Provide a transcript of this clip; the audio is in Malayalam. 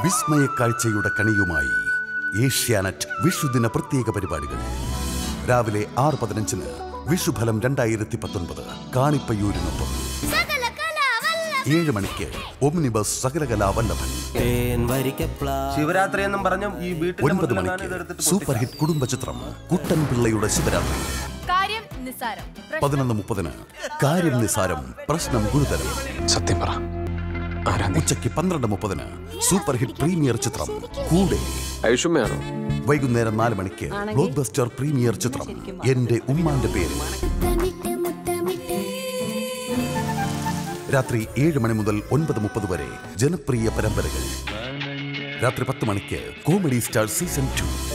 വിസ്മയ കാഴ്ചയുടെ കണിയുമായി ഏഷ്യാനെറ്റ് വിഷുദിന പ്രത്യേക പരിപാടികൾ രാവിലെ ആറ് പതിനഞ്ചിന് വിഷുഫലം രണ്ടായിരത്തി പത്തൊൻപത് കാണിപ്പയ്യൂരിനൊപ്പം സകല കലാവല്ല ഏഴ് മണിക്ക് ഒമ്നിബസ് സകലകലാ വല്ലഭൻ തേൻ വരിക്കപ്ലാ ശിവരാത്രി എന്നും പറഞ്ഞു ഈ വീട്ടിൽ ഒൻപത് മണിക്ക് സൂപ്പർ ഹിറ്റ് കുടുംബ ചിത്രം കുട്ടൻ പിള്ളയുടെ ശിവരാത്രി കാര്യം നിസ്സാരം പതിനൊന്ന് മുപ്പതിന് കാര്യം നിസാരം പ്രശ്നം ഗുരുതരം സത്യം പറ ആരാ നീ ഉച്ചയ്ക്ക് പന്ത്രണ്ട് മുപ്പതിന് സൂപ്പർ ഹിറ്റ് പ്രീമിയർ ചിത്രം കൂടെ ഐഷുമ്മയാണോ വൈകുന്നേരം നാല് മണിക്ക് ബ്ലോക്ക് ബസ്റ്റർ പ്രീമിയർ ചിത്രം എന്റെ ഉമ്മാന്റെ പേര് മുത്തമിട്ട് മുത്തമിട്ട് രാത്രി ഏഴ് മണി മുതൽ ഒൻപത് മുപ്പത് വരെ ജനപ്രിയ പരമ്പരകൾ രാത്രി പത്ത് മണിക്ക് കോമഡി സ്റ്റാർ സീസൺ ടു